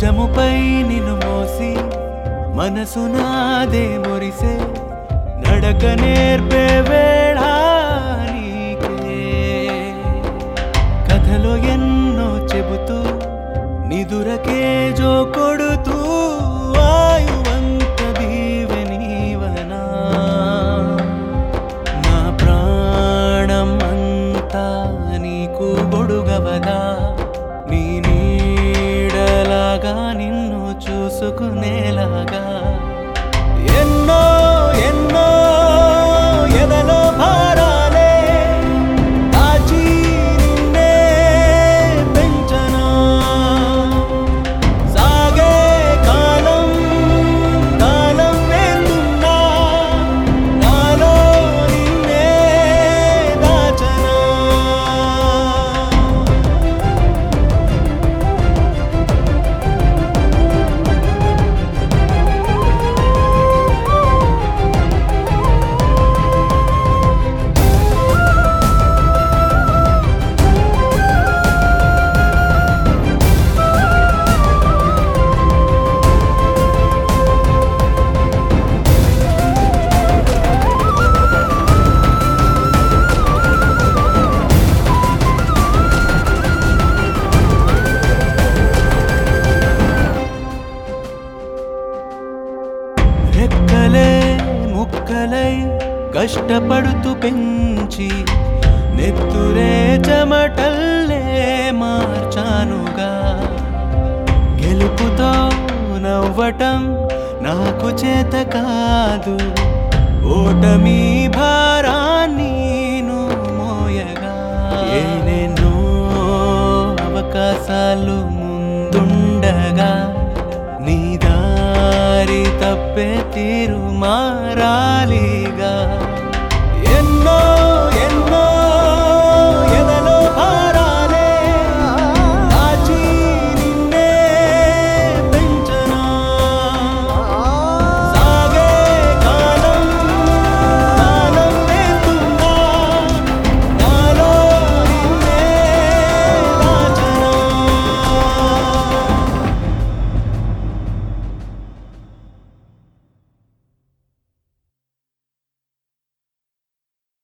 భుజముపై నిన్ను మోసి మనసు నాదే మురిసే నడక నేర్పే వేళ నీకే కథలో ఎన్నో చెబుతూ నిదురకే జో కొడుతూ ఆయువంత దీవెనీవనా నా ప్రాణం అంతా నీకు గొడుగవదా నీ నీడలాగా నిన్ను చూసుకునేలాగా ఎన్నో ఎన్నో ఎదలో భారాలే దాచి నిన్నే పెంచనా సాగే కాలం కాలం వేస్తున్నా నాలో నిన్నే దాచనా రెక్కలే ముక్కలై కష్టపడుతూ పెంచి నెత్తురే చెమటల్లే మార్చానుగా గెలుపుతో నవ్వటం నాకు చేత కాదు ఓటమి భారాన్ని నువ్వు మోయగా ఏనెన్నో అవకాశాలు ముందుండగా నీ దారి తప్పే తీరు మారాలిగా